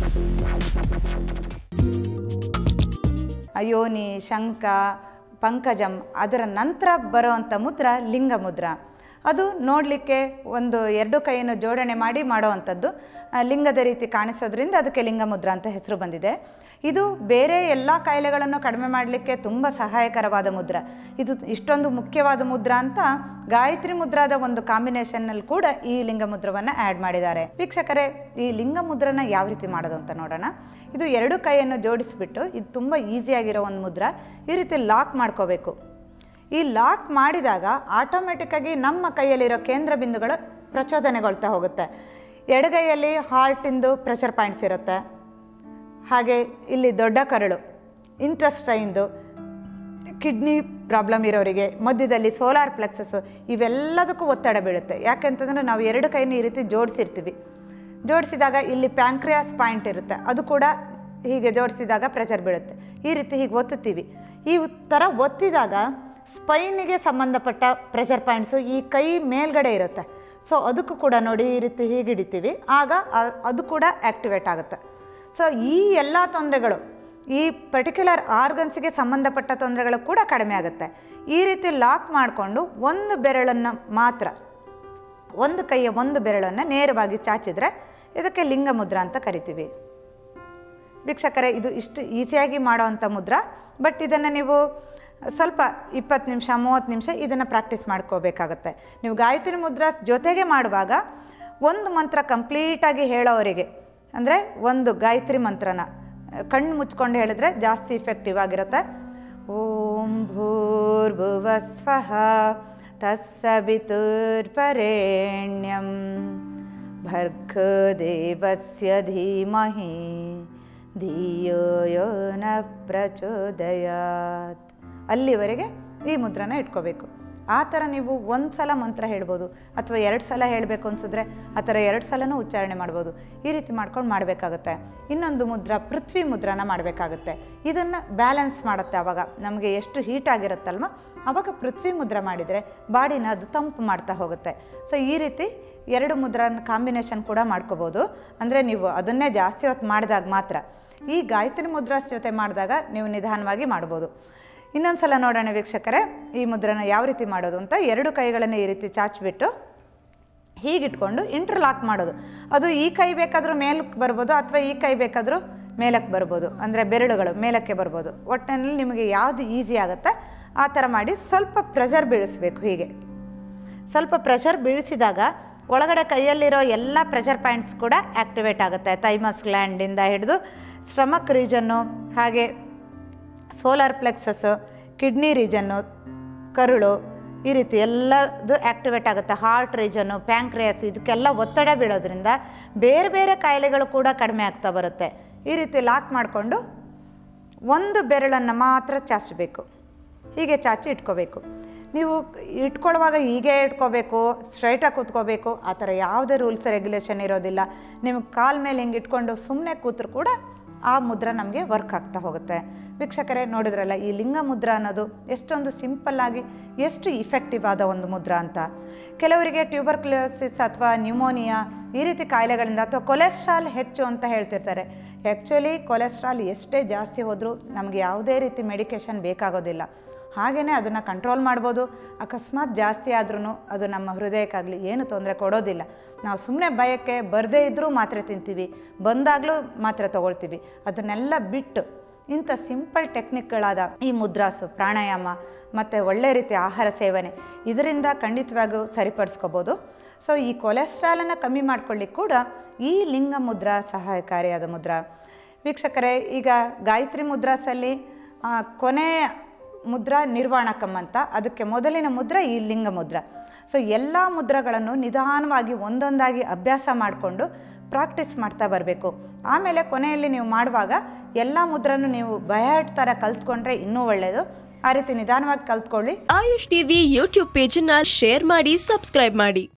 ಯೋನಿ ಶಂಖ ಪಂಕಜಂ ಅದರ ನಂತರ ಬರುವಂಥ ಮುದ್ರ ಲಿಂಗ ಮುದ್ರ ಅದು ನೋಡಲಿಕ್ಕೆ ಒಂದು ಎರಡು ಕೈಯನ್ನು ಜೋಡಣೆ ಮಾಡಿ ಮಾಡುವಂಥದ್ದು ಆ, ಲಿಂಗದ ರೀತಿ ಕಾಣಿಸೋದ್ರಿಂದ ಅದಕ್ಕೆ ಲಿಂಗ ಮುದ್ರ ಅಂತ ಹೆಸರು ಬಂದಿದೆ ಇದು ಬೇರೆ ಎಲ್ಲ ಕಾಯಿಲೆಗಳನ್ನು ಕಡಿಮೆ ಮಾಡಲಿಕ್ಕೆ ತುಂಬ ಸಹಾಯಕರವಾದ ಮುದ್ರ ಇದು ಇಷ್ಟೊಂದು ಮುಖ್ಯವಾದ ಮುದ್ರ ಅಂತ ಗಾಯತ್ರಿ ಮುದ್ರಾದ ಒಂದು ಕಾಂಬಿನೇಷನ್ನಲ್ಲಿ ಕೂಡ ಈ ಲಿಂಗ ಮುದ್ರವನ್ನು ಆ್ಯಡ್ ಮಾಡಿದ್ದಾರೆ ವೀಕ್ಷಕರೇ ಈ ಲಿಂಗ ಮುದ್ರನ ಯಾವ ರೀತಿ ಮಾಡೋದು ಅಂತ ನೋಡೋಣ ಇದು ಎರಡು ಕೈಯನ್ನು ಜೋಡಿಸಿಬಿಟ್ಟು ಇದು ತುಂಬ ಈಸಿಯಾಗಿರೋ ಒಂದು ಮುದ್ರ ಈ ರೀತಿ ಲಾಕ್ ಮಾಡ್ಕೋಬೇಕು ಈ ಲಾಕ್ ಮಾಡಿದಾಗ ಆಟೋಮೆಟಿಕ್ಕಾಗಿ ನಮ್ಮ ಕೈಯಲ್ಲಿರೋ ಕೇಂದ್ರ ಬಿಂದುಗಳು ಪ್ರಚೋದನೆಗೊಳ್ತಾ ಹೋಗುತ್ತೆ ಎಡಗೈಯಲ್ಲಿ ಹಾರ್ಟಿಂದು ಪ್ರೆಷರ್ ಪಾಯಿಂಟ್ಸ್ ಇರುತ್ತೆ ಹಾಗೆ ಇಲ್ಲಿ ದೊಡ್ಡ ಕರಳು ಇಂಟ್ರೆಸ್ಟೈನ್ದು ಕಿಡ್ನಿ ಪ್ರಾಬ್ಲಮ್ ಇರೋರಿಗೆ ಮಧ್ಯದಲ್ಲಿ ಸೋಲಾರ್ ಪ್ಲೆಕ್ಸಸ್ ಇವೆಲ್ಲದಕ್ಕೂ ಒತ್ತಡ ಬೀಳುತ್ತೆ ಯಾಕೆಂತಂದರೆ ನಾವು ಎರಡು ಕೈನ ಈ ರೀತಿ ಜೋಡಿಸಿರ್ತೀವಿ ಜೋಡಿಸಿದಾಗ ಇಲ್ಲಿ ಪ್ಯಾಂಕ್ರಿಯಾಸ್ ಪಾಯಿಂಟ್ ಇರುತ್ತೆ ಅದು ಕೂಡ ಹೀಗೆ ಜೋಡಿಸಿದಾಗ ಪ್ರೆಷರ್ ಬೀಳುತ್ತೆ ಈ ರೀತಿ ಹೀಗೆ ಒತ್ತುತ್ತೀವಿ ಈ ಥರ ಒತ್ತಿದಾಗ ಸ್ಪೈನಿಗೆ ಸಂಬಂಧಪಟ್ಟ ಪ್ರೆಷರ್ ಪಾಯಿಂಟ್ಸು ಈ ಕೈ ಮೇಲ್ಗಡೆ ಇರುತ್ತೆ ಸೊ ಅದಕ್ಕೂ ಕೂಡ ನೋಡಿ ಈ ರೀತಿ ಹೀಗೆ ಹಿಡಿತೀವಿ ಆಗ ಅ- ಅದು ಕೂಡ ಆ್ಯಕ್ಟಿವೇಟ್ ಆಗುತ್ತೆ ಸೊ ಈ ಎಲ್ಲ ತೊಂದರೆಗಳು ಈ ಪರ್ಟಿಕ್ಯುಲರ್ ಆರ್ಗನ್ಸ್ಗೆ ಸಂಬಂಧಪಟ್ಟ ತೊಂದರೆಗಳು ಕೂಡ ಕಡಿಮೆ ಆಗುತ್ತೆ ಈ ರೀತಿ ಲಾಕ್ ಮಾಡಿಕೊಂಡು ಒಂದು ಬೆರಳನ್ನು ಮಾತ್ರ ಒಂದು ಕೈಯ ಒಂದು ಬೆರಳನ್ನು ನೇರವಾಗಿ ಚಾಚಿದರೆ ಇದಕ್ಕೆ ಲಿಂಗ ಮುದ್ರ ಅಂತ ಕರಿತೀವಿ ವೀಕ್ಷಕರೇ ಇದು ಇಷ್ಟು ಈಸಿಯಾಗಿ ಮಾಡೋವಂಥ ಮುದ್ರ ಬಟ್ ಇದನ್ನು ನೀವು ಸ್ವಲ್ಪ ಇಪ್ಪತ್ತು ನಿಮಿಷ ಮೂವತ್ತು ನಿಮಿಷ ಇದನ್ನು ಪ್ರಾಕ್ಟೀಸ್ ಮಾಡ್ಕೋಬೇಕಾಗತ್ತೆ ನೀವು ಗಾಯತ್ರಿ ಮುದ್ರ ಜೊತೆಗೆ ಮಾಡುವಾಗ ಒಂದು ಮಂತ್ರ ಕಂಪ್ಲೀಟಾಗಿ ಹೇಳೋವರಿಗೆ ಅಂದರೆ ಒಂದು ಗಾಯತ್ರಿ ಮಂತ್ರನ ಕಣ್ಣು ಮುಚ್ಕೊಂಡು ಹೇಳಿದ್ರೆ ಜಾಸ್ತಿ ಇಫೆಕ್ಟಿವ್ ಆಗಿರುತ್ತೆ ಓಂ ಭೂರ್ಭುವ ಸ್ವಃ ತತ್ಸವಿತುರ್ಪರೇಣ್ಯಂ ಭರ್ಗದೇವಸ್ಯ ಧೀಮಹಿ ಧಿಯೋ ಯೋ ನ ಪ್ರಚೋದಯಾತ್ ಅಲ್ಲಿವರೆಗೆ ಈ ಮುದ್ರನ ಇಟ್ಕೋಬೇಕು ಆ ಥರ ನೀವು ಒಂದು ಸಲ ಮಂತ್ರ ಹೇಳ್ಬೋದು ಅಥವಾ ಎರಡು ಸಲ ಹೇಳಬೇಕು ಅನ್ಸಿದ್ರೆ ಆ ಥರ ಎರಡು ಸಲನೂ ಉಚ್ಚಾರಣೆ ಮಾಡ್ಬೋದು ಈ ರೀತಿ ಮಾಡ್ಕೊಂಡು ಮಾಡಬೇಕಾಗುತ್ತೆ ಇನ್ನೊಂದು ಮುದ್ರ ಪೃಥ್ವಿ ಮುದ್ರನ ಮಾಡಬೇಕಾಗುತ್ತೆ ಇದನ್ನು ಬ್ಯಾಲೆನ್ಸ್ ಮಾಡುತ್ತೆ ಆವಾಗ ನಮಗೆ ಎಷ್ಟು ಹೀಟ್ ಆಗಿರುತ್ತಲ್ವ ಆವಾಗ ಪೃಥ್ವಿ ಮುದ್ರ ಮಾಡಿದರೆ ಬಾಡಿನ ಅದು ತಂಪು ಮಾಡ್ತಾ ಹೋಗುತ್ತೆ ಸೊ ಈ ರೀತಿ ಎರಡು ಮುದ್ರನ ಕಾಂಬಿನೇಷನ್ ಕೂಡ ಮಾಡ್ಕೋಬೋದು ಅಂದರೆ ನೀವು ಅದನ್ನೇ ಜಾಸ್ತಿ ಹೊತ್ತು ಮಾಡಿದಾಗ ಮಾತ್ರ ಈ ಗಾಯತ್ರಿ ಮುದ್ರಾಸ್ ಜೊತೆ ಮಾಡಿದಾಗ ನೀವು ನಿಧಾನವಾಗಿ ಮಾಡ್ಬೋದು ಇನ್ನೊಂದು ಸಲ ನೋಡೋಣ ವೀಕ್ಷಕರೇ ಈ ಮುದ್ರನ ಯಾವ ರೀತಿ ಮಾಡೋದು ಅಂತ ಎರಡು ಕೈಗಳನ್ನು ಈ ರೀತಿ ಚಾಚಿಬಿಟ್ಟು ಹೀಗಿಟ್ಕೊಂಡು ಇಂಟರ್ಲಾಕ್ ಮಾಡೋದು ಅದು ಈ ಕೈ ಬೇಕಾದರೂ ಮೇಲಕ್ಕೆ ಬರ್ಬೋದು ಅಥವಾ ಈ ಕೈ ಬೇಕಾದರೂ ಮೇಲಕ್ಕೆ ಬರ್ಬೋದು ಅಂದರೆ ಬೆರಳುಗಳು ಮೇಲಕ್ಕೆ ಬರ್ಬೋದು ಒಟ್ಟಿನಲ್ಲಿ ನಿಮಗೆ ಯಾವುದು ಈಸಿ ಆಗುತ್ತೆ ಆ ಥರ ಮಾಡಿ ಸ್ವಲ್ಪ ಪ್ರೆಷರ್ ಬೀಳಿಸ್ಬೇಕು ಹೀಗೆ ಸ್ವಲ್ಪ ಪ್ರೆಷರ್ ಬೀಳಿಸಿದಾಗ ಒಳಗಡೆ ಕೈಯಲ್ಲಿರೋ ಎಲ್ಲ ಪ್ರೆಷರ್ ಪಾಯಿಂಟ್ಸ್ ಕೂಡ ಆ್ಯಕ್ಟಿವೇಟ್ ಆಗುತ್ತೆ ಥೈಮಸ್ ಗ್ಲ್ಯಾಂಡಿಂದ ಹಿಡಿದು ಸ್ಟಮಕ್ ರೀಜನ್ನು ಹಾಗೆ ಸೋಲಾರ್ ಪ್ಲೆಕ್ಸಸ್ಸು ಕಿಡ್ನಿ ರೀಜನ್ನು ಕರುಳು ಈ ರೀತಿ ಎಲ್ಲದು ಆ್ಯಕ್ಟಿವೇಟ್ ಆಗುತ್ತೆ ಹಾರ್ಟ್ ರೀಜನ್ನು ಪ್ಯಾಂಕ್ರಿಯಾಸ್ ಇದಕ್ಕೆಲ್ಲ ಒತ್ತಡ ಬೀಳೋದ್ರಿಂದ ಬೇರೆ ಬೇರೆ ಕಾಯಿಲೆಗಳು ಕೂಡ ಕಡಿಮೆ ಆಗ್ತಾ ಬರುತ್ತೆ ಈ ರೀತಿ ಲಾಕ್ ಮಾಡಿಕೊಂಡು ಒಂದು ಬೆರಳನ್ನು ಮಾತ್ರ ಚಾಚಬೇಕು ಹೀಗೆ ಚಾಚಿ ಇಟ್ಕೋಬೇಕು ನೀವು ಇಟ್ಕೊಳ್ಳುವಾಗ ಹೀಗೆ ಇಟ್ಕೋಬೇಕು ಸ್ಟ್ರೈಟಾಗಿ ಕೂತ್ಕೋಬೇಕು ಆ ಥರ ಯಾವುದೇ ರೂಲ್ಸ್ ರೆಗ್ಯುಲೇಷನ್ ಇರೋದಿಲ್ಲ ನಿಮಗೆ ಕಾಲ ಮೇಲೆ ಹಿಂಗೆ ಇಟ್ಕೊಂಡು ಸುಮ್ಮನೆ ಕೂತ್ರು ಕೂಡ ಆ ಮುದ್ರ ನಮಗೆ ವರ್ಕ್ ಆಗ್ತಾ ಹೋಗುತ್ತೆ ವೀಕ್ಷಕರೇ ನೋಡಿದ್ರಲ್ಲ ಈ ಲಿಂಗ ಮುದ್ರ ಅನ್ನೋದು ಎಷ್ಟೊಂದು ಸಿಂಪಲ್ಲಾಗಿ ಎಷ್ಟು ಇಫೆಕ್ಟಿವ್ ಆದ ಒಂದು ಮುದ್ರ ಅಂತ ಕೆಲವರಿಗೆ ಟ್ಯೂಬರ್ಕ್ಲೋಸಿಸ್ ಅಥವಾ ನ್ಯೂಮೋನಿಯಾ ಈ ರೀತಿ ಕಾಯಿಲೆಗಳಿಂದ ಅಥವಾ ಕೊಲೆಸ್ಟ್ರಾಲ್ ಹೆಚ್ಚು ಅಂತ ಹೇಳ್ತಿರ್ತಾರೆ ಆ್ಯಕ್ಚುಲಿ ಕೊಲೆಸ್ಟ್ರಾಲ್ ಎಷ್ಟೇ ಜಾಸ್ತಿ ಹೋದರೂ ನಮಗೆ ಯಾವುದೇ ರೀತಿ ಮೆಡಿಕೇಷನ್ ಬೇಕಾಗೋದಿಲ್ಲ ಹಾಗೆಯೇ ಅದನ್ನು ಕಂಟ್ರೋಲ್ ಮಾಡ್ಬೋದು ಅಕಸ್ಮಾತ್ ಜಾಸ್ತಿ ಆದ್ರೂ ಅದು ನಮ್ಮ ಹೃದಯಕ್ಕಾಗಲಿ ಏನು ತೊಂದರೆ ಕೊಡೋದಿಲ್ಲ ನಾವು ಸುಮ್ಮನೆ ಭಯಕ್ಕೆ ಬರದೇ ಇದ್ದರೂ ಮಾತ್ರೆ ತಿಂತೀವಿ ಬಂದಾಗಲೂ ಮಾತ್ರೆ ತೊಗೊಳ್ತೀವಿ ಅದನ್ನೆಲ್ಲ ಬಿಟ್ಟು ಇಂಥ ಸಿಂಪಲ್ ಟೆಕ್ನಿಕ್ಗಳಾದ ಈ ಮುದ್ರಾಸು ಪ್ರಾಣಾಯಾಮ ಮತ್ತು ಒಳ್ಳೆ ರೀತಿಯ ಆಹಾರ ಸೇವನೆ ಇದರಿಂದ ಖಂಡಿತವಾಗಿಯೂ ಸರಿಪಡಿಸ್ಕೋಬೋದು ಸೊ ಈ ಕೊಲೆಸ್ಟ್ರಾಲನ್ನು ಕಮ್ಮಿ ಮಾಡ್ಕೊಳ್ಳಿಕ್ಕೆ ಕೂಡ ಈ ಲಿಂಗ ಮುದ್ರಾ ಸಹಾಯಕಾರಿಯಾದ ಮುದ್ರಾ ವೀಕ್ಷಕರೇ ಈಗ ಗಾಯತ್ರಿ ಮುದ್ರಾಸಲ್ಲಿ ಆ, ಕೊನೆ ಮುದ್ರಾ ನಿರ್ವಾಣಕಂ ಅಂತ ಅದಕ್ಕೆ ಮೊದಲಿನ ಮುದ್ರಾ ಈ ಲಿಂಗ ಮುದ್ರಾ ಸೊ ಎಲ್ಲ ಮುದ್ರಗಳನ್ನು ನಿಧಾನವಾಗಿ ಒಂದೊಂದಾಗಿ ಅಭ್ಯಾಸ ಮಾಡಿಕೊಂಡು ಪ್ರಾಕ್ಟೀಸ್ ಮಾಡ್ತಾ ಬರಬೇಕು ಆಮೇಲೆ ಕೊನೆಯಲ್ಲಿ ನೀವು ಮಾಡುವಾಗ ಎಲ್ಲ ಮುದ್ರನ್ನು ನೀವು ಬಯಾಟ್ ಥರ ಕಲ್ತ್ಕೊಂಡ್ರೆ ಇನ್ನೂ ಒಳ್ಳೆಯದು ಆ ರೀತಿ ನಿಧಾನವಾಗಿ ಕಲ್ತ್ಕೊಳ್ಳಿ ಆಯುಷ್ ಟಿವಿ ಯೂಟ್ಯೂಬ್ ಪೇಜನ್ನ ಶೇರ್ ಮಾಡಿ ಸಬ್ಸ್ಕ್ರೈಬ್ ಮಾಡಿ